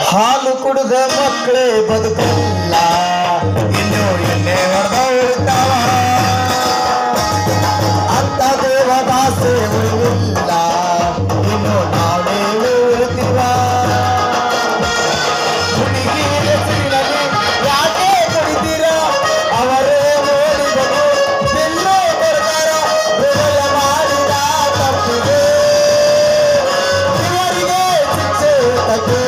ಹಾಲು ಕುಡಿದ ಮಕ್ಕಳೇ ಬದುಕಲ್ಲ ಇನ್ನು ಎಣ್ಣೆ ಹೊಡೆದವಳಿದ್ದಾವ ಅಂತ ದೇವದಾಸೆ ಉಳಿದಿಲ್ಲ ಇನ್ನು ನಾವೇ ಉಳಿದಿಲ್ಲ ಹುಡುಗಿ ಹೆಸರಿನಲ್ಲಿ ಯಾಕೆ ಕುಡಿತೀರ ಅವರೇ ನೋಡಿದರು ಬೆಲ್ಲೋ ಬರ್ತಾರ ಹೃದಯ ಮಾಡಿದ ತಪ್ಪಿಗೆ ಇವರಿಗೆ ಶಿಕ್ಷೆ ತಕ್ಕೆ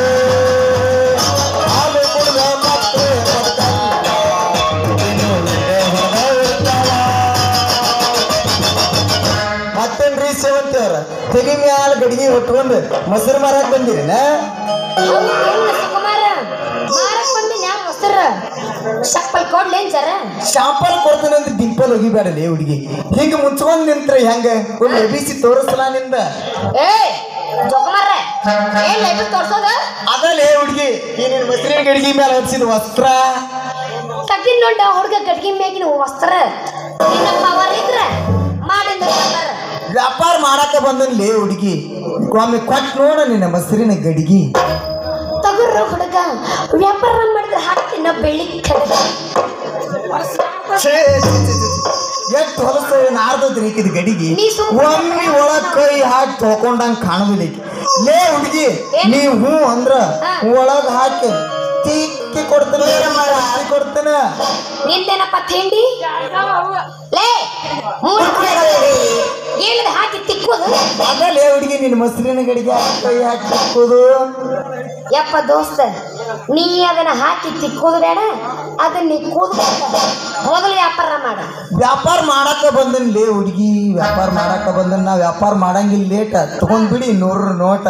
ಹಾಲು ಕುಡಿದ ಮಕ್ಕಳೇ ಬದುಕಲ್ಲ ಇನ್ನು ಎಣ್ಣೆ ಹೊಡೆದವಳಿದ್ದಾವ ಮತ್ತೇನ್ರಿ ಸೇವಂತಿ ಅವ್ರ ತೆಗಿ ಮ್ಯಾಲ ಗಡಿಗೆ ಹೊಟ್ಕೊಂಡು ಮೊಸರು ಮಾರಕ್ ಬಂದಿರೇನ ಸುಕುಮಾರ ಮಾರಕ್ ಬಂದಿನ ಮೊಸರ ಚಪ್ಪಲ್ ಕೊಡ್ಲೇನ್ ಜರ ಶಾಂಪಲ್ ಕೊಡ್ತಾನಂತ ಡಿಂಪಲ್ ಒಗಿಬೇಡಲಿ ಹುಡುಗಿ ಹಿಂಗ ಮುಚ್ಕೊಂಡ್ ನಿಂತ್ರೆ ಹೆಂಗ ಒಂದು ಎಬಿಸಿ ತೋರಿಸಲ ನಿಂದ ಏ ಜೋಕುಮಾರ ಏನ್ ಲೈಫ್ ತೋರ್ಸೋದ ಅದಲ್ಲೇ ಹುಡುಗಿ ಈ ನಿನ್ ಮೊಸರಿನ ಗಡಿಗೆ ಮೇಲೆ ಹಚ್ಚಿದ ವಸ್ತ್ರ ತಗ್ಗಿನ ನೋಡ ಹುಡುಗ ಗಡ್ಗಿ ಮೇಗಿನ ವಸ್ತ್ರ ನಿನ್ನ ಪವರ್ ಇದ್ರ ಮಾಡಿಂದ ವ್ಯಾಪಾರ. ವ್ಯಾಪಾರ ಮಾಡಾಕ ಬಂದನ್ಲೇ ಹುಡುಗಿ ಒಮ್ಮೆ ಕೊಟ್ಟು ನೋಡ ನಿನ್ನ ಮೊಸರಿನ ಗಡಿಗೆ ತಗೋರ ಹುಡುಗ ವ್ಯಾಪಾರ ಮಾಡಿದ್ರೆ ಹಾಕ್ತೀನ ಬೆಳ್ಳಿ ಕಡಗ ಎಷ್ಟು ಹೊಲಸ ನಾರ್ದದ್ರಿ ಈಕಿದ ಗಡಿಗೆ ನೀ ಸುಮ್ನೆ- ಒಮ್ಮೆ ಒಳಗ್ ಕೈ ಹಾಕಿ ತೊಕೊಂಡಂಗ ಕಾಣುದಿಲ್ಲ ಈಕಿ. ಲೇ ಹುಡುಗಿ ಏನ್? ನೀ ಹ್ಞೂ ಅಂದ್ರ ಹಾ. ಒಳಗ್ ಹಾಕಿ ತಿಕ್ಕಿ ಕೊಡ್ತೇನೆ ಹಾಕಿ ಕೊಡ್ತೇನೆ ನಿಂದೇನಪ್ಪ ತಿಂಡಿ ಲೇ ಹೇಳಿದ ಹಾಕಿ ತಿಕ್ಕೋದು ಅದಲ್ಲೇ ಹುಡುಗಿ ನಿನ್ನ ಮೊಸರಿನ ಗಡಿಗೆ ಹಾಕಿ ಕೈ ಹಾಕಿ ತಿಕ್ಕೋದು ಯಪ್ಪ ದೋಸ್ತ ನೀ ಅದನ್ನ ಹಾಕಿ ತಿಕ್ಕೋದು ಬೇಡ ಅದನ್ನ ನೀ ಕೂದು ಮೊದಲು ವ್ಯಾಪಾರ ಮಾಡ ವ್ಯಾಪಾರ ಮಾಡಾಕ ಬಂದನ್ಲೇ ಹುಡುಗಿ ವ್ಯಾಪಾರ ಮಾಡಾಕ ಬಂದನ್ ನಾ ವ್ಯಾಪಾರ ಮಾಡಂಗಿಲ್ಲ ಲೇಟ ತಗೊಂಡ್ ಬಿಡಿ ನೂರು ನೋಟ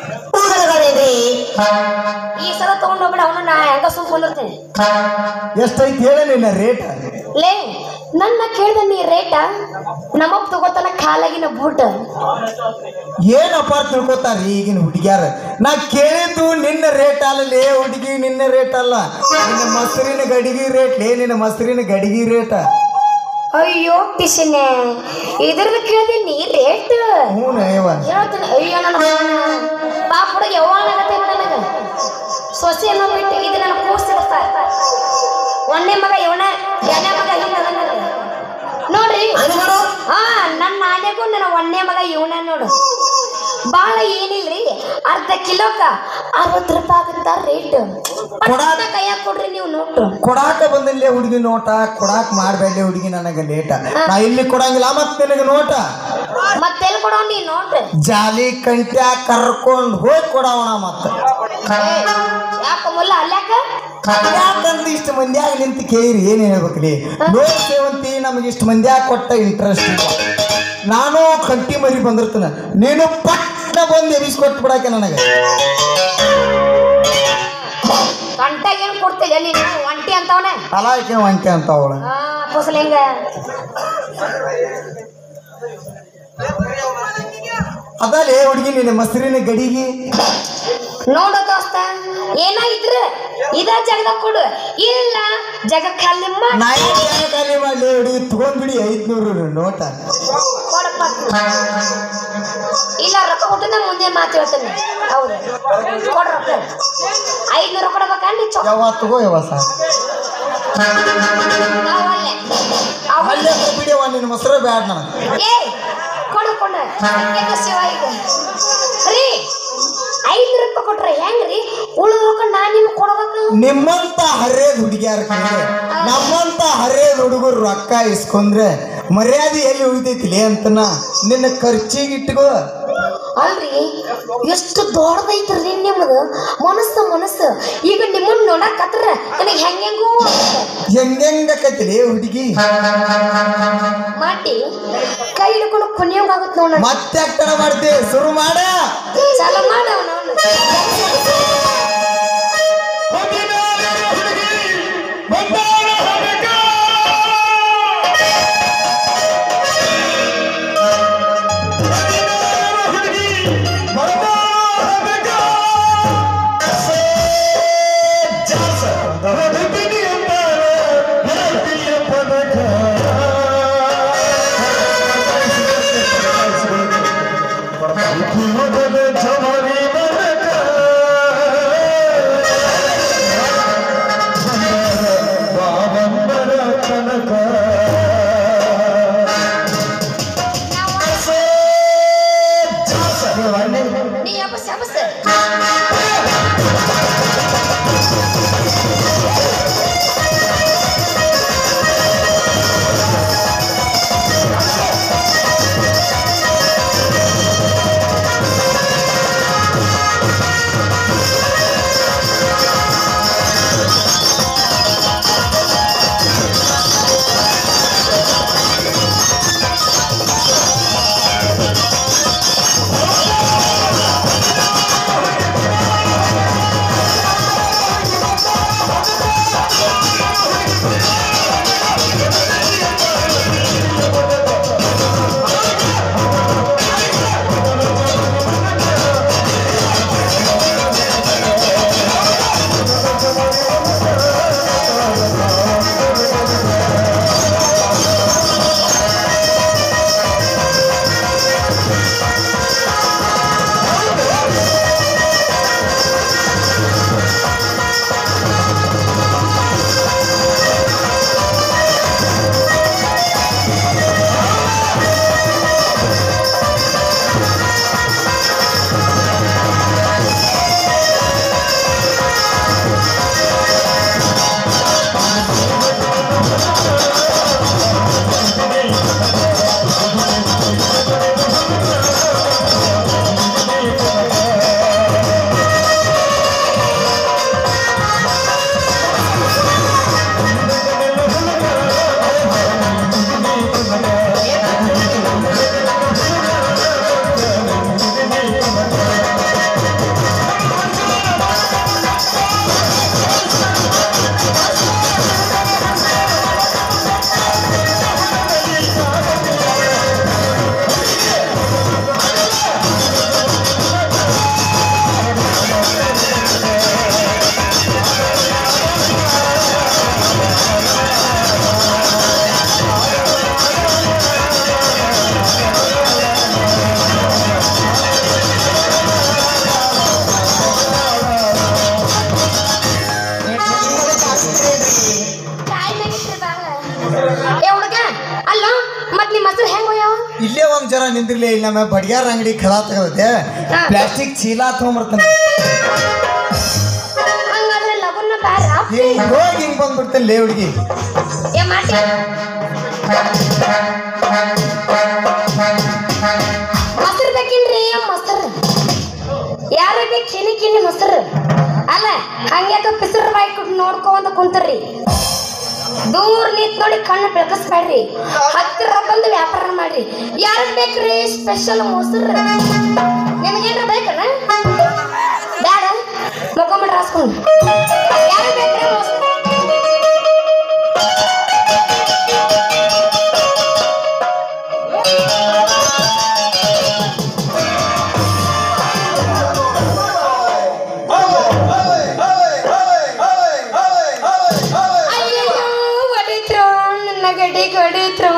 ಈ ಸಲ ತಗೊಂಡ್ ಹೋಗ್ಬಿಡ ಅವನು ನಾ ಹೆಂಗ ಸುಮ್ಕೊಂಡಿರ್ತೀನಿ ಎಷ್ಟೈತಿ ಹೇಳ ನಿನ್ನ ರೇಟ್ ಲೇ ನನ್ನ ಕೇಳ್ದ ನೀ ರೇಟ ನಮ್ಮಪ್ಪ ತಗೋತಾನ ಕಾಲಾಗಿನ ಬೂಟ್ ಏನಪ್ಪ ತಿಳ್ಕೊತಾರ ಈಗಿನ ಹುಡುಗ್ಯಾರ ನಾ ಕೇಳಿದ್ದು ನಿನ್ನ ರೇಟ್ ಅಲ್ಲಲೇ ಹುಡುಗಿ ನಿನ್ನ ರೇಟ್ ಅಲ್ಲ ನಿನ್ನ ಮೊಸರಿನ ಗಡಿಗೆ ರೇಟ್ ಲೇ ನಿನ್ನ ಮೊಸರಿನ ಗಡಿಗೆ ರೇಟ ಅಯ್ಯೋ ಪಿಸಿನೆ ಇದ್ರದ್ದು ಕೇಳ್ದೆ ನೀ ರೇಟ್ ಹ್ಞೂ ಅಯ್ಯವ ಹೇಳ್ತೀನಿ ಅಯ್ಯೋ ನನ್ನ ಪಾಪ ಹುಡುಗ ಯಾವಾಗತ್ತೆ ನನಗ ಸೊಸೆ ಅನ್ನೋ ಬಿಟ್ಟು ಇದು ನನ್ನ ಕೂಸಿರತ್ತ ಒಂದೇ ಮಗ ಇವನ ಎರಡನೇ ಮಗ ಹಿಂಗ ಅದ ನನಗ. ನೋಡ್ರಿ ಹಾ ನನ್ನ ಆನೆಗೂ ನನ್ನ ಒಂದನೇ ಮಗ ಇವನ ನೋಡು ಭಾಳ ಏನಿಲ್ರಿ ಅರ್ಧ ಕಿಲೋಕ ಅರವತ್ತು ರೂಪಾಯಿ ಆಗುತ್ತಾ ರೇಟ್ ಕೊಡಾಕ- ಕೈಯಾಗ ಕೊಡ್ರಿ ನೀವು ನೋಟು ಕೊಡಾಕ ಬಂದಿಲ್ಲೇ ಹುಡುಗಿ ನೋಟ ಕೊಡಾಕ್ ಮಾಡ್ಬೇಡ್ಲಿ ಹುಡುಗಿ ನನಗ ಲೇಟ ನಾ ಇಲ್ಲಿ ಕೊಡಂಗಿಲ್ಲ ಮತ್ತೆ ನಿನಗೆ ನೋಟ ಮತ್ತೆಲ್ಲಿ ಕೊಡೋ ನೀ ನೋಡ್ರಿ ಜಾಲಿ ಕಂಟ್ಯಾ ಕರ್ಕೊಂಡ್ ಹೋಗಿ ಕೊಡವಣ ಮತ್ತ ಯಾಕ ಮುಲ್ಲ ಅಲ್ಯಾಕ ಯಾಕಂತ ಇಷ್ಟು ಮಂದ್ಯಾಗ ನಿಂತು ಕೇಳಿರಿ ಏನ್ ಹೇಳ್ಬೇಕ್ರಿ ನೋಡ್ ಸೇವಂತಿ ನಮಗೆ ಇಷ್ಟು ಮಂದ್ಯಾಗ ಕೊಟ್ಟ ಇಂಟ್ರೆಸ್ಟ್ ಇಲ್ಲ ನಾನು ಕಂಟಿ ಮರಿ ಬಂದಿರ್ತಾನ ನೀನು ಪಟ್ಟ ಬಂದು ಎಬಿಸ್ಕೊಟ್ಟು ಬಿಡಾಕೆ ನನಗೆ ಕಂಟಾಗ ಏನು ಕೊಡ್ತಿಲ್ಲ ನೀನು ಒಂಟಿ ಅಂತವನೆ ಅಲಾಯ್ಕೆ ವಂಕೆ ಅಂತ ಅವಳ ಹಾ ಫಸಲ್ ಹೆಂಗ ಅದಲ್ಲೇ ಹುಡುಗಿ ನಿನ್ನ ಮೊಸರಿನ ಗಡಿಗೆ ನೋಡು ದೋಸ್ತ ಏನಾಗಿದ್ರ ಇದ ಜಾಗದಾಗ ಕೊಡು ಇಲ್ಲ ಜಾಗ ಖಾಲಿ ಮಾಡಿ ನಾ ಯಾಕೆ ಖಾಲಿ ಮಾಡ್ಲಿ ಹುಡುಗಿ ತಗೊಂಡ್ಬಿಡಿ ಐದ್ನೂರು ನೋಟ ಕೊಡಪ್ಪ ಇಲ್ಲ ರೊಕ್ಕ ಕೊಟ್ಟು ನಾ ಮುಂದೆ ಮಾತು ಹೇಳ್ತೇನೆ ಹೌದು ಕೊಡ ರೊಕ್ಕ ಐದ್ನೂರು ಕೊಡ್ಬೇಕಂడి ಚೊ ಯಾವ ತಗೋ ಯಾವ ಸಾ ನಾವಲ್ಲೇ ಅವ ಅಲ್ಲೇ ಬಿಡಿಯವ ನಿನ್ನ ಮೊಸರು ಬ್ಯಾಡ ನನಗೆ ಏ ಕೊಡು ಕೊಡು ಹೆಂಗ ಶಿವ ಈಗ ರೀ ಐದ್ನೂರು ರೂಪಾಯಿ ಕೊಟ್ರೆ ಹೆಂಗ್ರಿ ಉಳಿದ ರೊಕ್ಕ ನಾ ನಿಮ್ಗೆ ಕೊಡ್ಬೇಕು ನಿಮ್ಮಂತ ಹರೇದ್ ಹುಡುಗಿಯಾರ ಕಡೆಗೆ ನಮ್ಮಂತ ಹರೇದ್ ಹುಡುಗರು ರೊಕ್ಕ ಇಸ್ಕೊಂಡ್ರೆ ಮರ್ಯಾದೆ ಎಲ್ಲಿ ಉಳಿತೈತಿಲೇ ಅಂತನ ನಿನ್ನ ಖರ್ಚಿಗೆ ಇಟ್ಕೋ ಅಲ್ರಿ ಎಷ್ಟು ದೊಡ್ಡದೈತ್ರಿ ನಿಮ್ಮದು ಮನಸ್ಸು ಮನಸ್ಸು ಈಗ ನಿಮ್ಮನ್ನ ನೋಡಕತ್ರ ನನಗೆ ಹೆಂಗೆಂಗೋ ಹೆಂಗೆಂಗಕೈತಿಲೇ ಹುಡುಗಿ ಮಾಡಿ ಕೈ ಹಿಡ್ಕೊಂಡು ಕುಣಿಯೋಂಗಾಗುತ್ತೆ ನೋಡ ಮತ್ತೆ ತಡ ಮಾಡ್ತಿ ಶುರು ಮಾಡ ಚಾಲ ಮಾಡ ಅವನು ಜಮರಿ ಮನಕ ಮತ್ ನಿಮ್ಮ ಹೆಸರು ಹೆಂಗ್ ಹೋಗ್ಯಾವ ಇಲ್ಲೇ ಒಂದ್ ಜರ ನಿಂದಿರ್ಲಿ ಇಲ್ಲಿ ನಮ್ಮ ಬಡಿಯಾರ ಅಂಗಡಿ ಕದ ತಗತ್ತೆ ಹಾ. ಪ್ಲಾಸ್ಟಿಕ್ ಚೀಲ ತಗೊಂಬರ್ತಾನೆ ಹಂಗಾದ್ರೆ ಲಗುನ ಬ್ಯಾರ ಹಿಂಗ್ ಹೋಗಿ ಹಿಂಗ್ ಬಂದ್ಬಿಡ್ತೇನೆ ಲೇ ಹುಡುಗಿ ಏ ಮಾಡಿ ಮೊಸರು ಬೇಕಿಲ್ರಿ ಮೊಸರು ಯಾರ ಬೇಕು ಕಿನಿ ಕಿನಿ ಮೊಸರು ಅಲ್ಲ ಹಂಗ್ಯಾಕ ಪಿಸರ್ ಬಾಯಿ ಕೊಟ್ಟು ನೋಡ್ಕೊಂತ ಕುಂತರ್ರಿ ದೂರ ನಿಂತ್ ನೋಡಿ ಕಣ್ಣು ಬೆಳಕಿಸ್ಬೇಡ್ರಿ ಹತ್ತಿರ ಬಂದು ವ್ಯಾಪಾರ ಮಾಡ್ರಿ ಯಾರಿಗೆ ಬೇಕ್ರಿ ಸ್ಪೆಷಲ್ ಮೊಸರು ನಿಮಗೇನ್ರ ಬೇಕನ ಬ್ಯಾಡ ಮುಖಮಂಡ್ರ ಹಾಸ್ಕೊಂಡು ಯಾರಿಗೆ ಬೇಕ್ರಿ ಮೊಸರು ಅಯ್ಯಯ್ಯೋ ಹೊಡಿತ್ರು ನನ್ನ ಗಡಿ ಹೊಡಿತ್ರು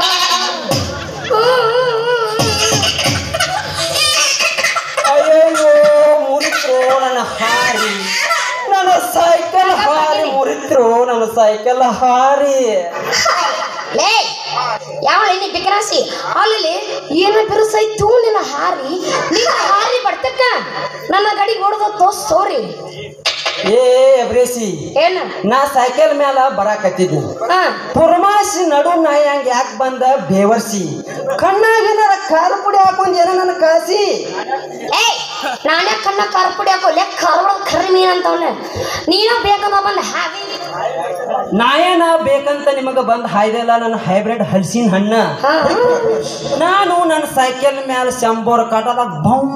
ಅಯ್ಯಯ್ಯೋ ಮುರಿತ್ರು ನನ್ನ ಹಾರಿ ನನ್ನ ಸೈಕಲ್ ಹಾರಿ ಮುರಿತ್ರು ನನ್ನ ಸೈಕಲ್ ಹಾರಿ ಲೇ ಯಾವ ನೀ ಬಿಕರಾಸಿ ಅಲ್ಲಿ ಏನೋ ಬಿರುಸಾಯ್ತು ನಿನ್ನ ಹಾರಿ ನಿನ್ನ ಹಾರಿ ಬರ್ತಕ್ಕ ನನ್ನ ಗಡಿ ಹೊಡೆದ ತೋಸ್ ಸೋರಿ ಏ ಅಬ್ರೇಸಿ ಏನ ನಾ ಸೈಕಲ್ ಮ್ಯಾಲ ಬರಾಕತ್ತಿದ್ದೆ ಹಾ ಪುರ್ಮಾಸಿ ನಡು ನಾಯಿ ಹಂಗ ಯಾಕೆ ಬಂದ ಬೇವರ್ಸಿ ಕಣ್ಣಾಗೇನಾರ ಖಾರ ಪುಡಿ ಹಾಕೊಂಡ್ ಏನ ನನ್ನ ಕಾಸಿ ಏ ನಾನೇ ಕಣ್ಣ ಖಾರ ಪುಡಿ ಹಾಕೋ ಲೆಕ್ಕ ಖಾರ ಹೊಡೆದ ಖರ್ರಿ ಮೀನ್ ಅಂತವನ ನೀನ ಬೇಕಂದ ಬಂದ ಹಾವಿ ನಾಯೇನ ಬೇಕಂತ ನಿಮಗ ಬಂದ್ ಹಾಯ್ದಲ್ಲ ನನ್ನ ಹೈಬ್ರಿಡ್ ಹಲಸಿನ ಹಣ್ಣ ಹಾ ನಾನು ನನ್ನ ಸೈಕಲ್ ಮ್ಯಾಲ ಶಂಬೋರ್ ಕಾಟದಾಗ ಬೌಂ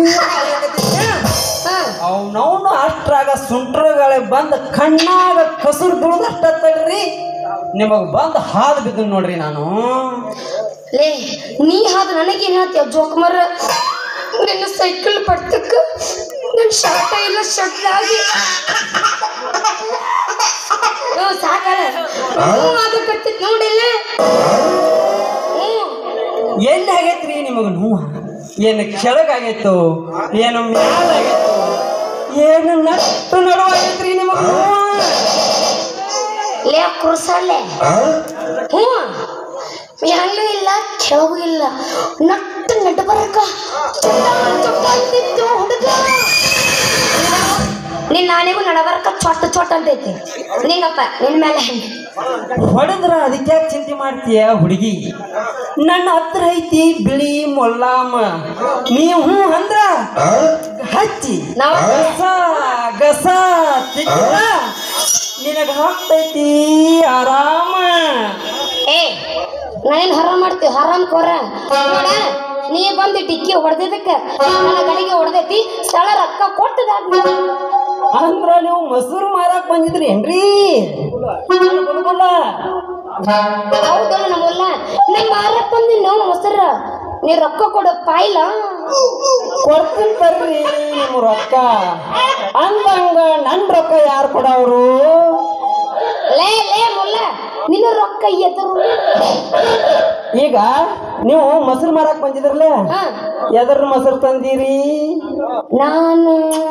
ಹಾ ಅವನವನು ಅಷ್ಟ್ರಾಗ ಸುಂಟ್ರಗಳೇ ಬಂದ ಕಣ್ಣಾಗ ಕಸುರು ದುಡ್ದಷ್ಟ ತಡ್ರಿ ನಿಮಗ್ ಬಂದ್ ಹಾದ್ ಬಿದ್ದು ನೋಡ್ರಿ ನಾನು ಲೇ ನೀ ಹಾದು ನನಗೇನು ಹೇಳ್ತೀಯ ಜೋಕುಮಾರ ನಿನ್ನ ಸೈಕಲ್ ಪಡ್ತಕ್ಕ ನನ್ನ ಶರ್ಟ ಇಲ್ಲ ಶರ್ಟ್ ಆಗಿ ಹ್ಞೂ ಸಾಕಲ್ಲ ಹ್ಞೂ ಅದು ಕಟ್ಟಿದ್ ನೋಡಿಲ್ಲ ಹ್ಞೂ ಎಲ್ಲಿ ಆಗೈತ್ರಿ ನಿಮಗ ನೋವು ಏನು ಕೆಳಗಾಗೈತು ಏನು ಮ್ಯಾಲಾಗೈತು ಏನು ನಟ್ಟು ನಡುವಾಗೈತ್ರಿ ನಿಮಗ ಲೇ ಕುರ್ಸಲ್ಲೇ ಹ್ಞೂ ಮ್ಯಾಲೂ ಇಲ್ಲ ಕೆಳಗೂ ಇಲ್ಲ ನಟ್ಟು ನಡ್ಡು ಬರಕ ಅಂತಿತ್ತು ಹುಡುಗ ನಿನ್ನ ನಾನಿಗೂ ನಡಬರಕ ಚೊಟ್ಟ ಚೊಟ್ಟ ಅಂತೈತಿ ನಿಂಗಪ್ಪ ನಿನ್ನ ಮೇಲೆ ಹೆಂಗೆ ಹೊಡೆದ್ರ ಅದಕ್ಕೆ ಯಾಕೆ ಚಿಂತೆ ಮಾಡ್ತೀಯ ಹುಡುಗಿ ನನ್ನ ಹತ್ರ ಐತಿ ಬಿಳಿ ಮೊಲ್ಲಾಮ ನೀವು ಹ್ಞೂ ಅಂದ್ರ ಹಚ್ಚಿ ನಾವು ಗಸ ಗಸ ತಿಕ್ಕ ನಿನಗ ಹಾಕ್ತೈತಿ ಆರಾಮ ಏ ನಾನೇನು ಹರಾಮ್ ಮಾಡ್ತೀವಿ ಹರಾಮ್ ಕೋರ ನೋಡ ನೀ ಬಂದು ಡಿಕ್ಕಿ ಹೊಡೆದಿದ್ದಕ್ಕೆ ನನ್ನ ಗಡಿಗೆ ಹೊಡೆದೈತಿ ಸ್ಥಳ ರೊಕ್ಕ ಕೊಟ್ಟದಾಗ ಅಂದ್ರ ನೀವು ಮೊಸರು ಮಾರಾಕ್ ಬಂದಿದ್ರಿ ಏನ್ರಿ ಬುಲ್ಬುಲ ಹೌದಲ್ಲ ನಮ್ಮಲ್ಲ ನಮ್ಮ ಮಾರಕ್ ಬಂದಿ ನಾವು ಮೊಸರ ನೀ ರೊಕ್ಕ ಕೊಡು ಪಾಯಿಲ್ಲ ಕೊಡ್ತೀನಿ ತರ್ರಿ ನಿಮ್ಮ ರೊಕ್ಕ ಅಂದಂಗ ನನ್ ರೊಕ್ಕ ಯಾರು ಕೊಡವ್ರು ಲೇ ಲೇ ಮುಲ್ಲ ನಿನ್ನ ರೊಕ್ಕ ಎದರು ಈಗ ನೀವು ಮೊಸರು ಮಾರಾಕ್ ಬಂದಿದ್ರಲ್ಲ ಹಾ ಎದ್ರ ಮೊಸರು ತಂದಿರಿ ನಾನು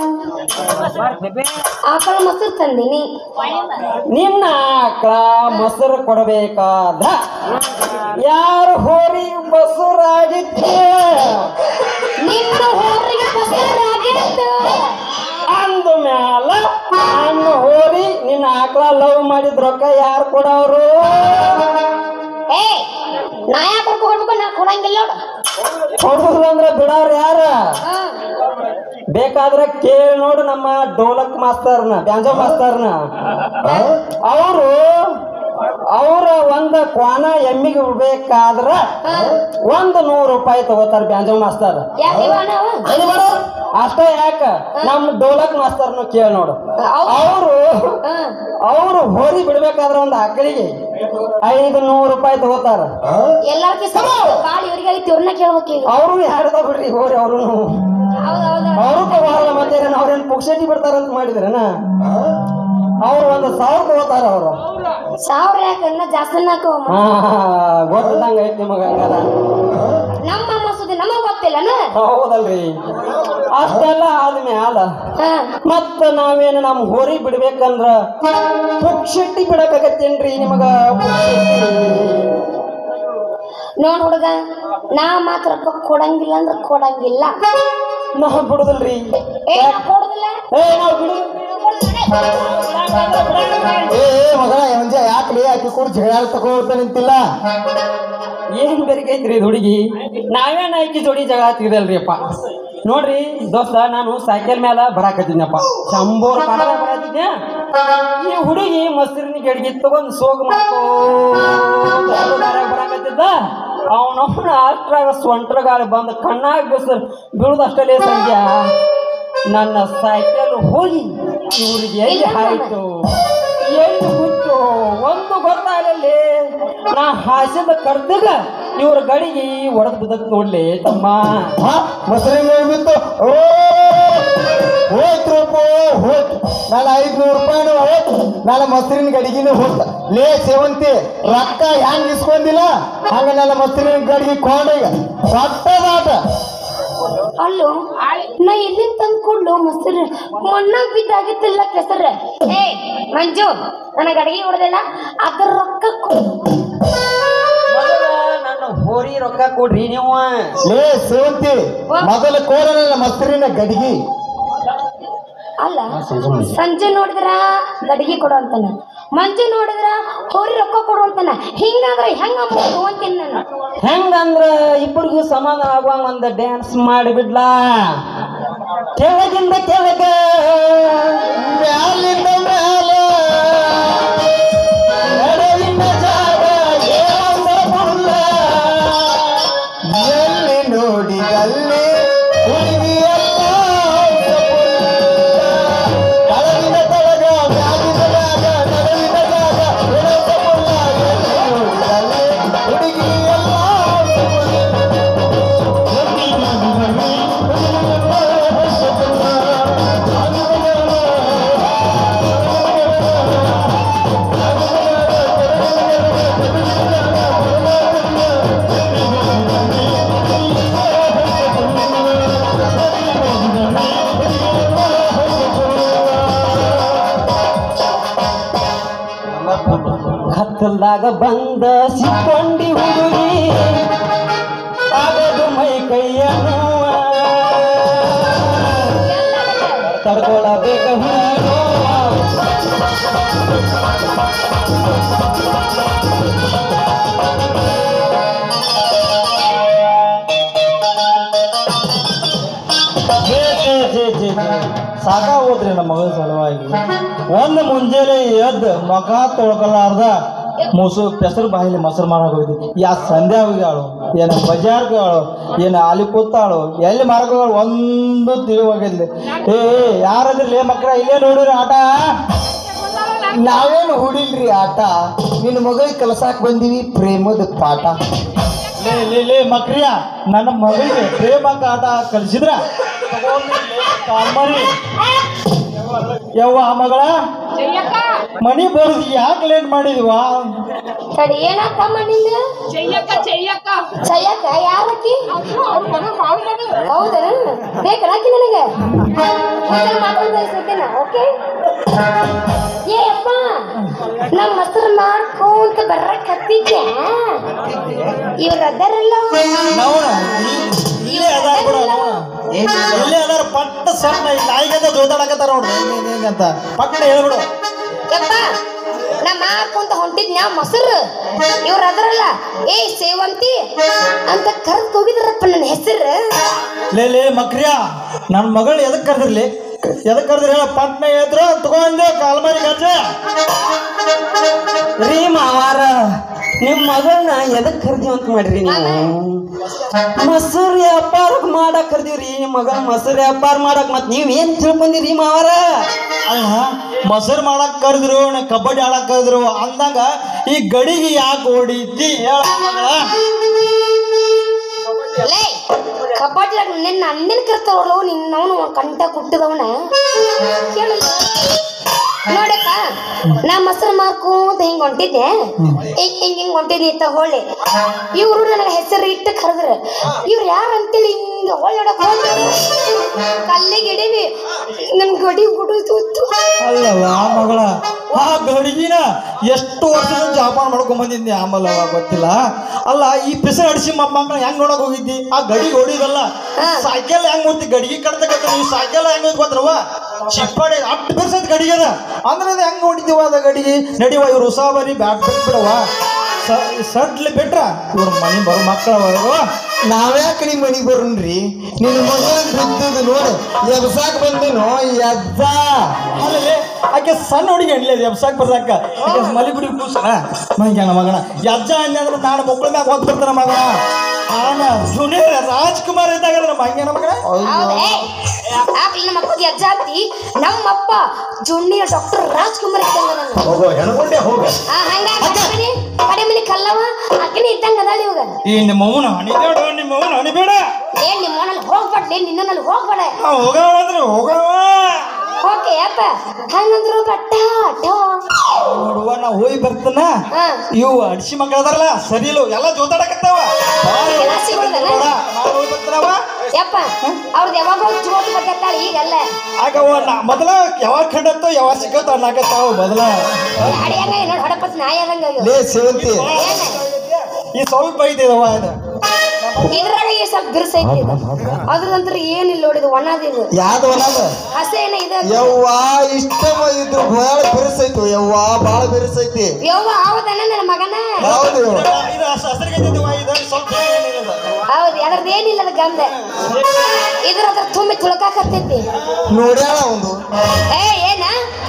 ಆಕಳ ಮೊಸರು ತಂದೀನಿ ನಿನ್ನ ಆಕಳ ಮೊಸರು ಕೊಡಬೇಕಾದ ಯಾರು ಹೋರಿ ಮೊಸರಾಗಿತ್ತೆ ನಿನ್ನ ಹೋರಿಗೆ ಮೊಸರಾಗಿತ್ತು ಅಂದ ಮ್ಯಾಲ ನನ್ನ ಹೋರಿ ನಿನ್ನ ಆಕಳ ಲವ್ ಮಾಡಿದ ರೊಕ್ಕ ಯಾರು ಕೊಡವ್ರು ಏ ನಾ ಯಾಕೆ ರೊಕ್ಕ ಕೊಡ್ಬೇಕು ನಾ ಕೊಡಂಗಿಲ್ಲ ನೋಡು ಕೊಡುದಂದ್ರ ಬಿಡವ್ರ ಯಾರ ಹಾ ಬೇಕಾದ್ರೆ ಕೇಳಿ ನೋಡು ನಮ್ಮ ಡೋಲಕ್ ಮಾಸ್ತರ್ನ ಬ್ಯಾಂಜೋ ಮಾಸ್ತರ್ನ ಅವರು ಅವ್ರ ಒಂದ ಕ್ವಾನ ಎಮ್ಮಿಗೆ ಬೇಕಾದ್ರ ಒಂದು ನೂರು ರೂಪಾಯಿ ತಗೋತಾರ ಬ್ಯಾಂಜೋ ಮಾಸ್ತರ್ ಯಾಕೆ ಇವ ನಾವು ಅದು ಬೇಡ. ಅಷ್ಟ ಯಾಕ ನಮ್ಮ ಡೋಲಕ್ ಮಾಸ್ತರ್ನು ಕೇಳಿ ನೋಡು ಹೌದು. ಅವರು ಹಾ ಅವರು ಹೋರಿ ಬಿಡ್ಬೇಕಾದ್ರ ಒಂದು ಆಕಳಿಗೆ ಐದು ನೂರು ರೂಪಾಯಿ ತಗೋತಾರ ಎಲ್ಲಾರ್ಕಿ ಸಮ ಬಾಳ ಇವ್ರಿಗೆ ಐತಿ ಇವ್ರನ್ನ ಕೇಳ್ಬೇಕು ಈಗ ಅವರು ಯಾರ್ದ ಬಿಡ್ರಿ ಹೋರಿ ಅವರು ಹೌದು ಹೌದು ಅವರು ತಗೋಲ್ಲ ಮತ್ತೆ ಅವ್ರೇನ್ ಪುಕ್ಷಟಿ ಬಿಡ್ತಾರಂತ ಮಾಡಿದ್ರೇನ ಅವ್ರು ಒಂದು ಸಾವಿರ ತಗೋತಾರ ಅವರು ಸಾವಿರ ಯಾಕೆ ಇನ್ನ ಜಾಸ್ತಿ ಹಾಕೋ ಹಾ ಗೊತ್ತದಂಗ ಐತಿ ನಿಮಗ ಹಂಗಾರ ನಮ್ಮ ಮಸೂದಿ ನಮಗ್ ಗೊತ್ತಿಲ್ಲನ ಹೌದಲ್ರಿ ಅಷ್ಟೆಲ್ಲ ಆದ್ಮ್ಯಾಲ ಹಾ ಮತ್ತ ನಾವೇನು ನಮ್ಮ ಹೋರಿ ಬಿಡ್ಬೇಕಂದ್ರ ಪುಕ್ಷಟ್ಟಿ ಬಿಡಕಾಗತ್ತೇನ್ರಿ ನಿಮಗ ಪುಕ್ಷಟ್ಟಿ? ನೋಡ್ ಹುಡುಗ ನಾ ಮಾತ್ರ ರೊಕ್ಕ ಕೊಡಂಗಿಲ್ಲ ಅಂದ್ರೆ ಕೊಡಂಗಿಲ್ಲ ನಾ ಬಿಡುದಿಲ್ರಿ ಏ ನಾ ಕೊಡುದಿಲ್ಲ ಏ ನಾವ್ ಬಿಡು ಏ ಏ ಮಗಳ ಮಂಜ ಯಾಕೆ ಆಕಿ ಕೂಡ ಜಗಳ ತಗೋತ ನಿಂತಿಲ್ಲ ಏನ್ ಬೆರಗೈತ್ರಿ ಇದು ಹುಡುಗಿ ನಾವೇನ ಆಕಿ ಜೋಡಿ ಜಗಳ ಹತ್ತಿದಲ್ರಿ ಅಪ್ಪ ನೋಡ್ರಿ ದೋಸ್ತ ನಾನು ಸೈಕಲ್ ಮ್ಯಾಲ ಬರಾಕತ್ತಿದ್ನಪ್ಪ ಶಂಬೋರ್ ಕಾಲ ಬರಾತಿದ್ದೆ ಈ ಹುಡುಗಿ ಮೊಸರಿನ ಗಡಿಗೆ ತಗೊಂಡ್ ಸೋಗ್ ಮಾಡ್ಕೋ ಬರಾಕತ್ತಿದ್ದ ಅವನವನ ಅಷ್ಟ್ರಾಗ ಸ್ವಂಟ್ರ ಗಾಳಿ ಬಂದು ಕಣ್ಣಾಗ ಬಿಸಿಲು ಬೀಳುದಷ್ಟಲ್ಲೇ ಸಂಖ್ಯಾ ನನ್ನ ಸೈಕಲ್ ಹೋಗಿ ಇವ್ರಿಗೆ ಎಲ್ಲಿ ಹಾಯ್ತು ಎಲ್ಲಿ ಹುಟ್ಟು ಒಂದು ಗೊತ್ತಾಗಲಿ ನಾ ಹಾಸಿದ ಕರ್ದಾಗ ಇವ್ರ ಗಡಿಗೆ ಒಡೆದು ಬಿದ್ದತ್ ನೋಡ್ಲಿ ತಮ್ಮ ಹಾ ಮೊಸರಿನ ಬಿತ್ತು ಓ ಹೋಯ್ತು ರೂಪ ಹೋಯ್ತು ನಾನು ಐದ್ನೂರು ರೂಪಾಯಿನೂ ಹೋಯ್ತು ನನ್ನ ಮೊಸರಿನ ಗಡಿಗಿನೂ ಹೋಯ್ತು ಲೇ ಸೇವಂತಿ ರೊಕ್ಕ ಹೆಂಗ್ ಇಸ್ಕೊಂಡಿಲ್ಲ ಹಂಗ ನನ್ನ ಮೊಸರಿನ ಗಡಿಗೆ ಕೊಂಡೀಗ ಕೊಟ್ಟದಾಟ ಅಲ್ಲೋ ನಾ ಎಲ್ಲಿಂದ ತಂದು ಕೊಡ್ಲು ಮೊಸರು ಮಣ್ಣಾಗ ಬಿದ್ದಾಗಿತ್ತಿಲ್ಲ ಕೆಸರ ಏ ಮಂಜು ನನಗೆ ಅಡಿಗೆ ಹೊಡೆದಿಲ್ಲ ಅದ್ರ ರೊಕ್ಕ ಕೊಡು ಮೊದಲ ನನ್ನ ಹೋರಿ ರೊಕ್ಕ ಕೊಡ್ರಿ ನೀವು ಲೇ ಸೇವಂತಿ ಮೊದಲ ಕೋರ ನನ್ನ ಮೊಸರಿನ ಗಡಿಗೆ ಅಲ್ಲ ಸಂಜೆ ನೋಡಿದ್ರ ಗಡಿಗೆ ಕೊಡು ಅಂತಾನ ಮಂಜು ನೋಡಿದ್ರ ಹೋರಿ ರೊಕ್ಕ ಕೊಡು ಅಂತಾನ ಹಿಂಗಾದ್ರೆ ಹೆಂಗ ಅಂತೀನಿ ನಾನು ಹೆಂಗಂದ್ರ ಇಬ್ಬರಿಗೂ ಸಮಾಧಾನ ಆಗುವಂಗ ಒಂದು ಡ್ಯಾನ್ಸ್ ಮಾಡಿಬಿಡ್ಲಾ ಕೆಳಗಿಂದ ಕೆಳಗ ಮ್ಯಾಲಿಂದ ಮ್ಯಾಲ ಎಡವಿನ ಜಾಗ ಏಳಂದ ಬುಲ್ಲ ಎಲ್ಲಿ ನೋಡಿದಲ್ಲಿ ಹುಡುಗಿಯಲ್ಲ ಕೆಳಗಿನ ತಳಗ ಮ್ಯಾಲಿನ ಮ್ಯಾಗ ನಡುವಿನ ಜಾಗ ಎಡವಿನ ಬುಲ್ಲ ಎಲ್ಲಿ ನೋಡಿದಲ್ಲಿ ಹುಡುಗಿಯಲ್ಲ ಕತ್ತಲ್ದಾಗ ಬಂದ ಸಿಕ್ಕೊಂಡಿ ಹುಡುಗಿ ಆಗದು ಮೈ ಕೈಯ ನೋವ ತಡ್ಕೊಳಬೇಕ ಹುಡುಗಿ ನೋವ. ಜೇ ಜೇ ಜೇ ಜೇ ಜೇ ಸಾಕಾಗೋದ್ರಿ ನಮ್ಮ ಮಗಳ ಸಲುವಾಗಿ ಒಂದು ಮುಂಜಾನೆ ಎದ್ದು ಮಗ ತೊಳ್ಕೊಲಾರ್ದ ಮೊಸರು ಪೆಸರು ಬಾಯಿಲಿ ಮೊಸರು ಮಾಡಕ್ ಹೋಗಿದ್ವಿ ಯಾ ಸಂಧ್ಯಾ ಹೋಗ್ಯಾಳು ಏನು ಬಜಾರ್ಗೆ ಹೇಳು ಏನು ಅಲ್ಲಿ ಕೂತಾಳು ಎಲ್ಲಿ ಮಾರಕ್ ಹೋಗ್ಯಾಳು ಒಂದು ತಿಳಿವಾಗೈತಿ ಏ ಯಾರದ್ರಲ್ಲೇ ಮಕ್ಕಳ ಇಲ್ಲೇ ನೋಡಿರಿ ಆಟ ನಾವೇನು ಹುಡಿಲ್ರಿ ಆಟ ನಿನ್ನ ಮಗಳಿಗೆ ಕಲಸಾಕ್ ಬಂದೀವಿ ಪ್ರೇಮದ ಪಾಠ ಲೇ ಲೇ ಲೇ ಮಕ್ರಿಯ ನನ್ನ ಮಗಳಿಗೆ ಪ್ರೇಮಕ ಆಟ ಕಲಿಸಿದ್ರ ಕಾಲ್ಮರಿ ಯವ್ವ ಮಗಳ ಮನಿ ಬರೋದು ಯಾಕೆ ಲೇಟ್ ಮಾಡಿದ್ವಾ ತಡಿ ಏನಾತಮ್ಮ ನಿಂದ చెయ్యక్క చెయ్యక్క ಚಯ್ಯಕ್ಕ ಯಾರಕ್ಕಿ ಹೌದಾ ಬೇಕಾಕಿ ನನಗೆ ಮಾತಾಡ್ತಾ ಓಕೆ ಏ ಅಪ್ಪ ನಮ್ಮ ಮೊಸರು ಮಾಡ್ಕೊಂತ ಬರಕ್ ಹತ್ತಿದ್ದೆ ಇವ್ರ ಅದರಲ್ಲ ನವಣ ಇಲ್ಲೇ ಅದಾರ ಬಿಡ ನವಣ ಇಲ್ಲೇ ಅದಾರ ಪಟ್ಟ ಸಣ್ಣ ಈ ನಾಯಿಗಂತ ಜೋತಾಡಕತ್ತಾರ ನೋಡ್ರಿ ಹಿಂಗ್ ಹಿಂಗ್ ಹಿಂಗ್ ಅಂತ ಪಟ್ಟ ಹೇಳ್ಬಿಡು ಯಪ್ಪ ನಾ ಮಾಡ್ಕೊಂತ ಹೊಂಟಿದ್ನ್ಯಾ ಮೊಸರು ಇವ್ರ ಅದರಲ್ಲ ಏ ಸೇವಂತಿ ಅಂತ ಕರೆದು ಹೋಗಿದ್ರಪ್ಪ ನನ್ನ ಹೆಸರು ಲೇ ಲೇ ಮಕ್ರಿಯ ನನ್ನ ಮಗಳು ಎದಕ್ ಕರೆದ್ರಲಿ ಎದಕ್ ಕರೆದ್ರಿ ಹೇಳ ಪಟ್ನ ಎದ್ರ ತಗೊಂಡೆ ಕಾಲ್ಮರಿ ಗಜ್ಜ ರೀ ಮಾವಾರ ನಿಮ್ಮ ಮಗಳನ್ನ ಎದಕ್ ಕರ್ದೀವಿ ಅಂತ ಮಾಡ್ರಿ ನೀವು ಮೊಸರು ವ್ಯಾಪಾರಕ್ಕೆ ಮಾಡಕ್ ಕರ್ದೀವ್ರಿ ನಿಮ್ಮ ಮಗಳ ಮೊಸರು ವ್ಯಾಪಾರ ಮಾಡಕ್ ಮತ್ ನೀವ್ ಏನ್ ತಿಳ್ಕೊಂಡಿರಿ ಮಾವಾರ ಅಲ್ಲ ಮೊಸರು ಮಾಡಕ್ ಕರೆದ್ರು ನ ಕಬಡ್ಡಿ ಆಡಕ್ ಕರೆದ್ರು ಅಂದಾಗ ಈ ಗಡಿಗೆ ಯಾಕೆ ಹೊಡಿತಿ ಹೇಳ ಮಗಳ ಲೇ ಕಬಡ್ಡಿಯಾಗ ನಿನ್ನ ಅಣ್ಣನ ಕರ್ತಾವಲ್ಲ ನಿನ್ನವನು ಕಂಠ ಕುಟ್ಟಿದವನ ಕೇಳಲ್ಲ ನೋಡಕ್ಕ ನಾ ಮೊಸರು ಮಾರ್ಕೊಂತ ಹಿಂಗ್ ಹೊಂಟಿದ್ದೆ ಹಿಂಗ್ ಹಿಂಗ್ ಹಿಂಗ್ ಹೊಂಟಿದ್ನಿ ತಗೊಳ್ಳಿ ಇವ್ರು ನನಗೆ ಹೆಸರು ಇಟ್ಟು ಕರೆದ್ರ ಇವ್ರು ಯಾರು ಅಂತೇಳಿ ಹಿಂಗ ಹೊಳ್ಳೊಡಕ್ ಹೋದ್ರು ಕಲ್ಲಿಗೆ ಹಿಡೀವಿ ನನ್ ಗಡಿ ಗುಡಿತು ಅಲ್ಲಲ್ಲ ಮಗಳ ಆ ಗಡಿಗಿನ ಎಷ್ಟು ವರ್ಷದ ಜಪಾನ್ ಮಾಡ್ಕೊಂಡ್ ಬಂದಿದ್ದೆ ಆಮೇಲೆ ಅವಾಗ ಗೊತ್ತಿಲ್ಲ ಅಲ್ಲ ಈ ಪಿಸರ್ ಅಡಿಸಿ ಮಕ್ಕಳು ಹೆಂಗ್ ನೋಡಕ್ ಹೋಗಿದ್ದಿ ಆ ಗಡಿ ಹೊಡಿದಲ್ಲ ಸೈಕಲ್ ಹೆಂಗ್ ಹೋಗ್ತಿ ಗಡಿಗೆ ಕಡ್ತಕ್ಕಂತ ನೀವು ಸೈಕಲ್ ಹೆಂಗ್ ಹೋಗಿ ಗೊತ್ತರವ ಚಿಪ್ಪಾಡಿ ಅಷ್ಟು ಬಿರ್ಸೈತ್ ಗಡಿಗೆ ಅದ ಅಂದ್ರೆ ಅದು ಹೆಂಗ್ ಹೊಡಿತೀವ ಅದ ಗಡಿಗೆ ನಡಿವ ಇವ್ರು ಉಸಾಬರಿ ಬ್ಯಾಟ್ ಬಿಟ್ ಬಿಡವ ಸಡ್ಲಿ ಬಿಟ್ರ ಇವ್ರ ಮನೆ ಬರೋ ಮಕ್ಕಳವ ಇವರು ನಾವ್ಯಾಕೆ ನಿಮ್ಮ ಮನೆಗೆ ಬರೋಣ್ರಿ ನಿನ್ನ ಮಗ ಬಿದ್ದದು ನೋಡು ಎಬ್ಸಾಕ್ ಬಂದೇನೋ ಎದ್ದ ಆಮೇಲೆ ಆಕೆ ಸಣ್ಣ ಹುಡುಗಿ ಅನ್ಲಿ ಎಬ್ಸಾಕ್ ಬರ್ಸಾಕ ಆಕೆ ಮಲಿಗುಡಿ ಕೂಸಣ ಮಂಗ್ಯಾನ ಮಗನ ಯಜ್ಜ ಅಂದೆ ಅಂದ್ರೆ ನಾನು ಮಕ್ಕಳ ಮ್ಯಾಗ ಹೋಗಿ ಬರ್ತಾನ ಮಗನ ಆನ ಜುನಿಯರ್ ರಾಜ್ಕುಮಾರ್ ಇದ್ದಾಗ ನಮ್ಮ ಮಂಗ್ಯಾನ ಮಗನ ಹೌದೇ ಆಕಿ ನಮ್ಮ ಅಪ್ಪಗೆ ಅಜ್ಜಾತಿ ನಮ್ಮಪ್ಪ ಜೂನಿಯರ್ ಡಾಕ್ಟರ್ ರಾಜ್ಕುಮಾರ್ ಇದ್ದಂಗ ನಾನು ಹೋಗೋ ಹೆಣ್ಕೊಂಡೆ ಹೋಗ ಆ ಹಂಗ ಕಡೆ ಮನೆ ಕಡೆ ಮನೆ ಕಲ್ಲವ ಆಕಿನ ಇದ್ದಂಗ ಅದಾಳ ಇವಾಗ ಈ ನಿಮ್ಮ ಅವನ ಹಣಿಬೇಡ ನಿಮ್ಮ ಅವನ ಹಣಿಬೇಡ ಏನ್ ನಿಮ್ಮ ಮನಲ್ಲಿ ಹೋಗ್ಬೇಡ್ಲಿ ನಿನ್ನಲ್ಲಿ ಹೋಗ್ಬೇಡ ನಾವು ಹೋಗವ ಅಂದ್ರೆ ಹೋಗವ ಓಕೆ ಅಪ್ಪ ಹಂಗಂದ್ರು ಬಟ್ಟ ನೋಡುವ ನಾ ಹೋಗಿ ಬರ್ತಾನ ಹಾ ಇವು ಅಡಿಸಿ ಮಕ್ಕಳು ಅದಾರಲ್ಲ ಸರಿ ಇಲ್ಲ ಎಲ್ಲ ಜೋತಾಡಕತ್ತಾವ ಕೆಲಸಿಗಳ್ದಲ್ಲ? ನಾನು ಹೋಗಿ ಬರ್ತಾನವ ಯಪ್ಪ ಅವ್ರದ್ದು ಯಾವಾಗ ಜೋತ್ ಬರ್ತೈತಾಳ ಈಗಲ್ಲ ಆಗವ ನಾ ಮೊದಲ ಯಾವಾಗ ಕಂಡತ್ತೋ ಯಾವಾಗ ಸಿಕ್ಕತ್ತೋ ಅನ್ನಕತ್ತಾವ ಮೊದಲ ಅಡಿಯಂಗ ನೋಡಿ ಹೊಡಪತ್ ನಾಯಿ ಆದಂಗ ಆಗ್ಯಾವ. ಲೇ ಸೇವಂತಿ ಏನ ಈ ಸ್ವಲ್ಪ ಐತಿದವ ಇದು ಇದ್ರಾಗ ಈ ಸ್ವಲ್ಪ ಬಿರ್ಸೈತಿ ಅದ್ರಂತ್ರ ಏನಿಲ್ಲ ನೋಡಿದು ಒಣದಿದು ಯಾವ್ದು ಒಣದ ಹಸೆ ಏನ ಇದೆ ಯವ್ವ ಇಷ್ಟ ಇದು ಭಾಳ ಬಿರುಸೈತು ಯವ್ವ ಭಾಳ ಬಿರುಸೈತಿ ಯವ್ವ ಹೌದನ ನನ್ನ ಮಗನ ಹೌದು ಇದು ಹಸರಿಗೈತಿದವ ಇದು ಸ್ವಲ್ಪ ಏನಿಲ್ಲ ಹೌದು ಅದ್ರದ್ದು ಏನಿಲ್ಲ ಅದ ಗಂಧ ಇದ್ರ ಅದ್ರ ತುಂಬಿ ತುಳಕಾಕತ್ತೈತಿ ನೋಡ್ಯಾಳ ಒಂದು ಏ ಏನ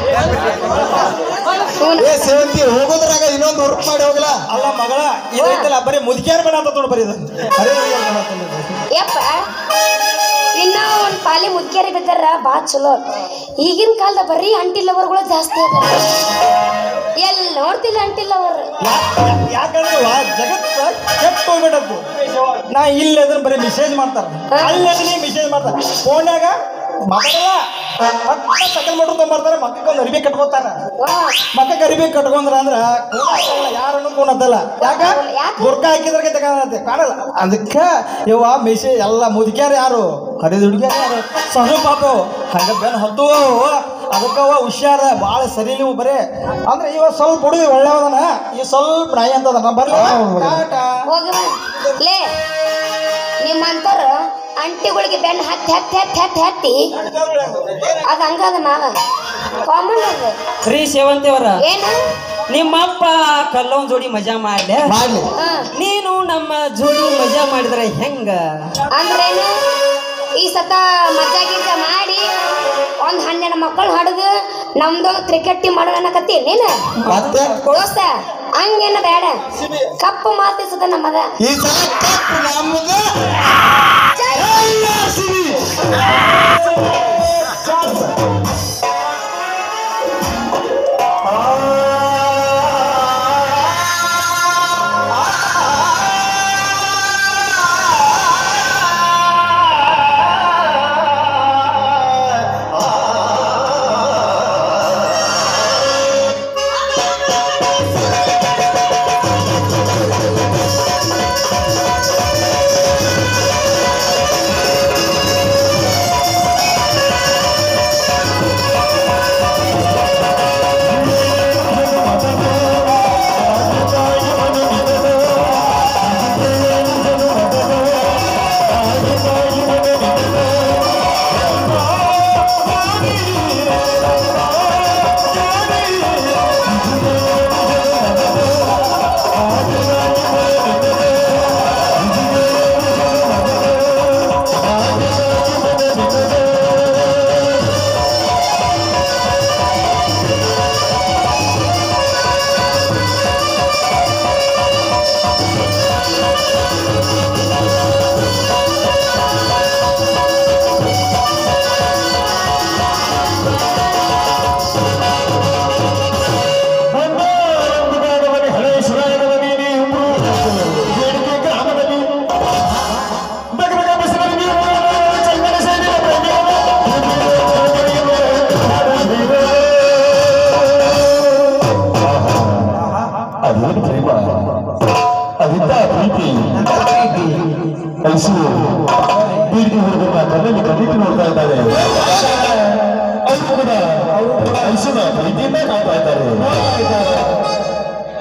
ಏ ಸೇವಂತಿ ಹೋಗೋದ್ರಾಗ ಇನ್ನೊಂದು ವರ್ಕ್ ಮಾಡಿ ಹೋಗಲ್ಲ ಅಲ್ಲ ಮಗಳ ಇದೈತಲ್ಲ ಬರೀ ಮುದುಕಿಯಾರ ಬೇಡ ಅಂತ ನೋಡು ಬರೀ ಇದು ಅರೇ ಹುಡುಗಿಯರ್ ಬೇಡ ಅಂತ ಅನ್ನೋದು. ಯಪ್ಪ ಇನ್ನ ಒಂದ್ ಪಾಲಿ ಮುದ್ಕೇರಿ ಬಿದ್ದಾರ ಬಾಳ ಚಲೋ ಈಗಿನ ಕಾಲದ ಬರೀ ಅಂಟಿ ಲವರ್ಗಳು ಜಾಸ್ತಿ ಅದಾರ ಎಲ್ಲಿ ನೋಡ್ತಿಲ್ಲ ಅಂಟಿ ಲವರ್ ಯಾ- ಯಾ- ಯಾಕಂದ್ರೆ ವಾ ಜಗತ್ತ ಕೆಟ್ಟ ಹೋಗ್ಬಿಟ್ಟದ್ದು ನಾ ಇಲ್ಲಿ ಅದನ್ನ ಬರೀ ಮೆಸೇಜ್ ಮಾಡ್ತಾರ ಅಲ್ಲಿ ಅದನ್ನ ಮೆಸೇಜ್ ಮಾಡ್ತಾರ ಫೋನ್ಯಾಗ ಮಕ್ಕಳ ಸಕಲ್ ಮಟ್ರು ತೊಗೊಂಬರ್ತಾರೆ ಮಕ್ಕಕ್ಕೆ ಒಂದು ಅರಿವಿ ಕಟ್ಕೋತಾರ ಮಕ್ಕಕ್ಕೆ ಅರಿವಿ ಕಟ್ಕೊಂಡ್ರ ಅಂದ್ರ ಯಾರನ್ನು ಕೂನತ್ತಲ್ಲ ಯಾಕ ಯಾಕೆ? ಗುರ್ಕ ಹಾಕಿದ್ರೆ ಕಾಣತ್ತೆ ಕಾಣಲ್ಲ ಅದಕ್ಕ ಇವ ಮೆಸೇಜ್ ಎಲ್ಲ ಮುದುಕ್ಯಾರ ಯಾರು ಹರಿದ ಹುಡುಗ್ಯಾರ ಯಾರು ಸಣ್ಣ ಪಾಪ ಹಂಗ ಬೆನ್ ಹತ್ತು ಅದಕ್ಕವ ಹುಷಾರ ಭಾಳ ಸರಿ ನೀವು ಬರೇ ಅಂದ್ರೆ ಇವ ಸ್ವಲ್ಪ ಹುಡುಗಿ ಒಳ್ಳೆಯವದನ ಈ ಸ್ವಲ್ಪ ನಾಯಿ ಅಂತದ ಬರ್ಲಿ ಟಾಟಾ. ಹೋಗವ ಲೇ ನಿಮ್ಮಂತವ್ರು ಅಂಟಿಗಳಿಗೆ ಬೆನ್ನ ಹತ್ತಿ ಹತ್ತಿ ಹತ್ತಿ ಹತ್ತಿ ಹತ್ತಿ ಅದ ಹಂಗದ ಮಾವ ಕಾಮನ್ ಅದ ರೀ ಸೇವಂತಿಯವರ ಏನು ನಿಮ್ಮಪ್ಪ ಕಲ್ಲೊಂದ್ ಜೋಡಿ ಮಜಾ ಮಾಡ್ಲೆ ಮಾಡ್ಲಿ ಹಾ ನೀನು ನಮ್ಮ ಜೋಡಿ ಮಜಾ ಮಾಡಿದ್ರೆ ಹೆಂಗ ಅಂದ್ರೇನು ಈ ಸತ ಮಜ್ಜಾ ಗಿಜ್ಜಾ ಮಾಡಿ ಒಂದ್ ಹನ್ನೆರಡು ಮಕ್ಕಳು ಹಡದು ನಮ್ದೊಂದು ಕ್ರಿಕೆಟ್ ಟೀಮ್ ಮಾಡೋಣಕತ್ತಿ ನೀನು ಮತ್ತೆ ದೋಸ್ತ ಹಂಗೇನ ಬೇಡ ಕಪ್ಪು ಮಾತಿ ಸತ ನಮ್ಮದ ಈ ಸಲ ಕಪ್ ನಮ್ದು ಎಲ್ಲ ಸಿರಿ.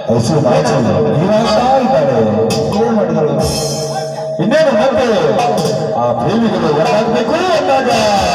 ಹೆಸರು ನಾಚಲು ನೀರಾಗ್ತಾ ಇದ್ದಾರೆ ಏನ್ ಮಾಡಿದ್ರು ಇನ್ನೇನು ಮತ್ತೆ ಆ ಪ್ರೇಮಿಗಳು ಒಟ್ಟಾಗಬೇಕು ಅಂದಾಗ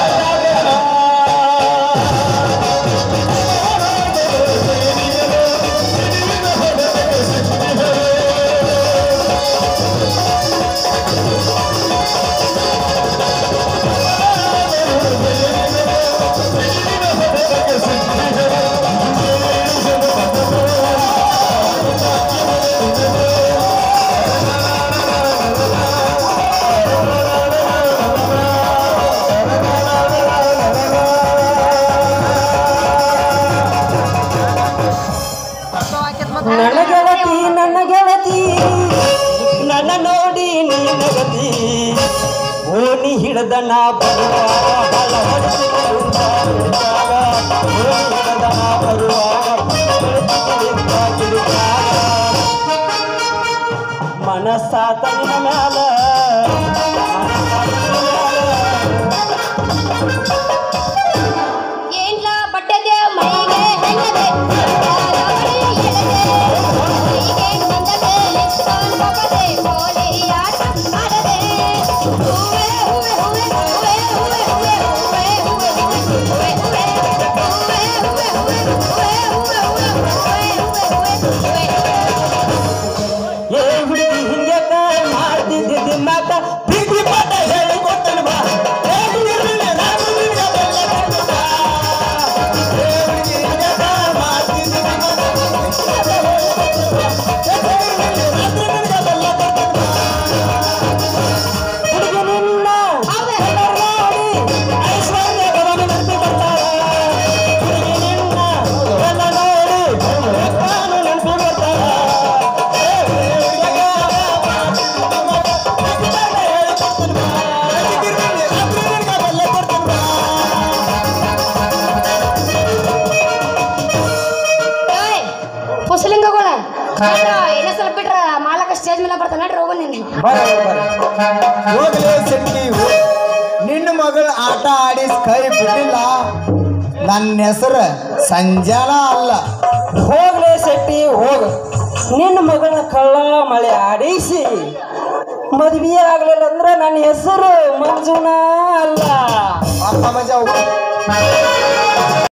ನನ್ನ ಗೆಳತಿ ನನ್ನ ಗೆಳತಿ ನನ್ನ ನೋಡಿ ನೀ ನಗತಿ ಓಣಿ ಹಿಡ್ದ ನಾ ಬರುವಾಗ ಹಲ ಹೊಡೆಸಿದ ಹುಡುಗ ಹುಡುಗಾಗ. ಓಣಿ ಹಿಡ್ದ ನಾ ಬರುವಾಗ ಹೊಡೆಸಿದ ಕಿಡಿಕಾಗ. ಮನಸ್ಸಾತ ನಿನ್ನ ಮ್ಯಾಲ ಮನಸ್ಸಾತ ನಿನ್ನ ಮ್ಯಾಲ. ಏನ್ಲ ಬಟ್ಟೆದೆ ಮೈಗೆ ಹೆಣ್ಣದೆ ಮೈಗೇನು ಬಂದದೆ ಲಿಪ್ಸ್ಟೋನ್ ಬಗದೆ ಕೋಲಿ ಆಟ ಆಡದೆ ಹೂವೆ ಹೂವೆ ಹೂವೆ ಹೂವೆ ಹೂವೆ ಹೂವೆ ಹೂವೆ ಹೂವೆ ಹೂವೆ ಹೂವೆ ಹೂವೆ ಹೂವೆ ಹೂವೆ ಹೂವೆ ಹೂವೆ ಏ ಹುಡುಗಿ ಹಿಂಗ್ಯಾಕ ಮಾಡ್ತಿದ್ದಿ ಮಾತ ಬಿಗಿ ಪಾಠ ಹೇಳಿ ಕೊಟ್ಟನು ಬಾ ಏ ಹುಡುಗಿ ನಾನು ನಿನಗೆ ಬೆಲ್ಲ ಕಟ್ಟುತ್ತಾ. ಏ ಹುಡುಗಿ ಹಿಂಗ್ಯಾಕ ಮಾಡ್ತಿದ್ದಿ ಮಾತ ಬಿಗಿ ಪಾಠ ಹೇಳಿ ಕೊಟ್ಟನು ಬಾ. ಏ ಹುಡುಗಿ ರಾತ್ರಿ ನಿನಗೆ ಬೆಲ್ಲ ಕಟ್ಟುತ್ತಾ. ಹುಡುಗಿ ನಿನ್ನ ಕಲರ್ ನೋಡಿ ಐಶ್ವರ್ಯ ಭವನ ನೆನಪು ಬರ್ತಾಳ. ಹುಡುಗಿ ನಿನ್ನ ಎಲ್ಲ ನೋಡಿ ನಾನು ನೆನಪು ಬರ್ತಾಳ. ಏಯ್, ಫುಸ್ಲಿಂಗಗಳ ಏನೇ ಸ್ವಲ್ಪ ಬಿಟ್ರ ಮಾಲಕ ಸ್ಟೇಜ್ ಮೇಲೆ ಬರ್ತಾನೆ ನಡ್ರಿ ಹೋಗು ನೀನು ಹೋಗ್ಲೇ ಶೆಟ್ಟಿ ಹೋಗ್. ನಿನ್ನ ಮಗಳ ಆಟ ಆಡಿ ಕೈ ಬಿಟ್ಟಿಲ್ಲ ನನ್ನ ಹೆಸರು ಸಂಜಾನ ಅಲ್ಲ ಹೋಗ್ಲೇ ಶೆಟ್ಟಿ ಹೋಗ ನಿನ್ನ ಮಗಳನ್ನ ಕಳ್ಳ ಮಳೆ ಆಡಿಸಿ ಮದ್ವೆ ಆಗ್ಲಿಲ್ಲ ಅಂದ್ರೆ ನನ್ನ ಹೆಸರು ಮಂಜುನಾ ಅಲ್ಲ ಅಪ್ಪ ಮಜಾ ಹೋಗು.